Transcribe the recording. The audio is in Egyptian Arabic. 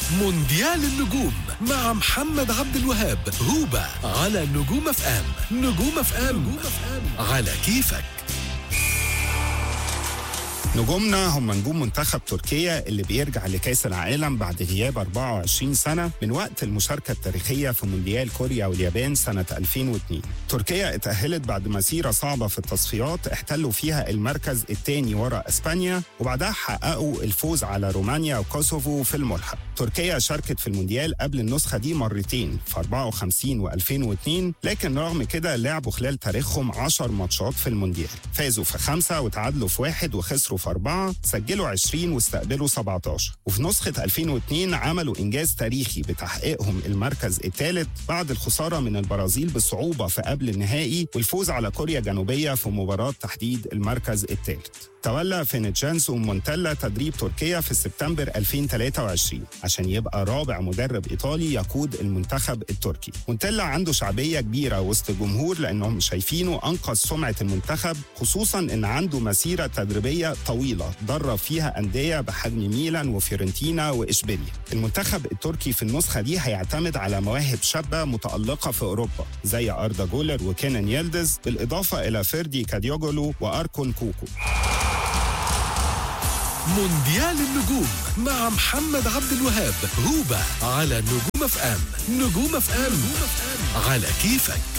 مونديال النجوم مع محمد عبد الوهاب هوبا على نجوم اف ام نجوم اف ام على كيفك نجومنا هم نجوم منتخب تركيا اللي بيرجع لكأس العالم بعد غياب 24 سنة من وقت المشاركة التاريخية في مونديال كوريا واليابان سنة 2002 تركيا اتأهلت بعد مسيرة صعبة في التصفيات احتلوا فيها المركز الثاني ورا اسبانيا وبعدها حققوا الفوز على رومانيا وكوسوفو في الملحق تركيا شاركت في المونديال قبل النسخة دي مرتين في 54 و2002 لكن رغم كده لعبوا خلال تاريخهم 10 ماتشات في المونديال فازوا في خمسة وتعادلوا في واحد وخسروا في أربعة سجلوا 20 واستقبلوا 17 وفي نسخة 2002 عملوا إنجاز تاريخي بتحقيقهم المركز الثالث بعد الخسارة من البرازيل بصعوبة في قبل النهائي والفوز على كوريا الجنوبية في مباراة تحديد المركز الثالث تولى فينيتشانسو مونتيلا تدريب تركيا في سبتمبر 2023 عشان يبقى رابع مدرب ايطالي يقود المنتخب التركي. مونتيلا عنده شعبيه كبيره وسط الجمهور لانهم شايفينه انقذ سمعه المنتخب خصوصا ان عنده مسيره تدريبيه طويله درب فيها انديه بحجم ميلان وفيورنتينا واشبيليا. المنتخب التركي في النسخه دي هيعتمد على مواهب شابه متالقه في اوروبا زي اردا جولر وكينان يلدز بالاضافه الى فيردي كاديوجولو واركون كوكو. مونديال النجوم مع محمد عبد الوهاب هوبا على نجوم اف ام نجوم اف ام على كيفك